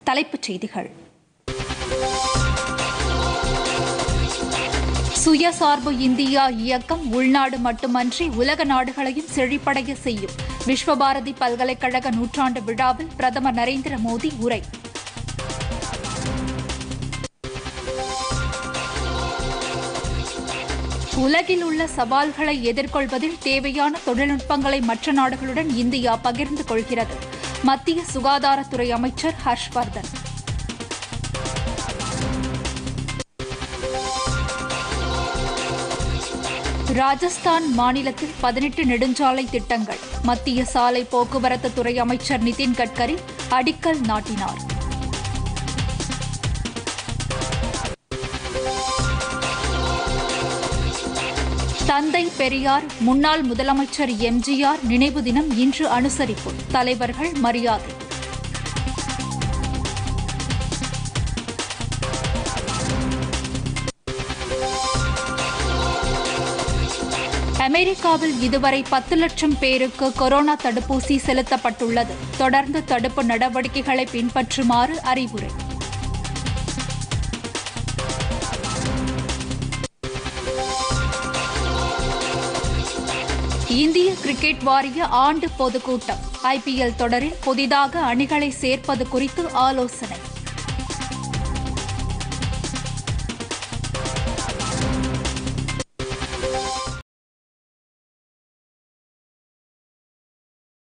தலைப்புச் செய்திகள் சுயசார்பு இந்தியா இயக்கம் உள்நாடு மட்டுமன்றி உலக நாடுகளையும் செழிப்படைய செய்யும் விஸ்வபாரதி பல்கலைக்கழக நூற்றாண்டு விழாவில் பிரதமர் நரேந்திர மோடி உரை உலகில் உள்ள சவால்களை எதிர்கொள்வதில் தேவையான தொழில்நுட்பங்களை மற்ற நாடுகளுடன் இந்தியா பகிர்ந்து கொள்கிறது மத்திய சுகாதாரத்துறை அமைச்சர் ஹர்ஷ்வர்தன் ராஜஸ்தான் மாநிலத்தில் பதினெட்டு நெடுஞ்சாலை திட்டங்கள் மத்திய சாலை போக்குவரத்து துறை அமைச்சர் நிதின் கட்கரி அடிக்கல் நாட்டினார் தந்தை பெரியார் முன்னாள் முதலமைச்சர் எம்ஜிஆர் நினைவு தினம் இன்று அனுசரிப்பு தலைவர்கள் மரியாதை அமெரிக்காவில் இதுவரை பத்து லட்சம் பேருக்கு கொரோனா தடுப்பூசி செலுத்தப்பட்டுள்ளது தொடர்ந்து தடுப்பு நடவடிக்கைகளை பின்பற்றுமாறு அறிவுரை இந்திய கிரிக்கெட் வாரிய ஆண்டு பொதுக்கூட்டம் ஐபிஎல் தொடரில் புதிதாக அணிகளை சேர்ப்பது குறித்து ஆலோசனை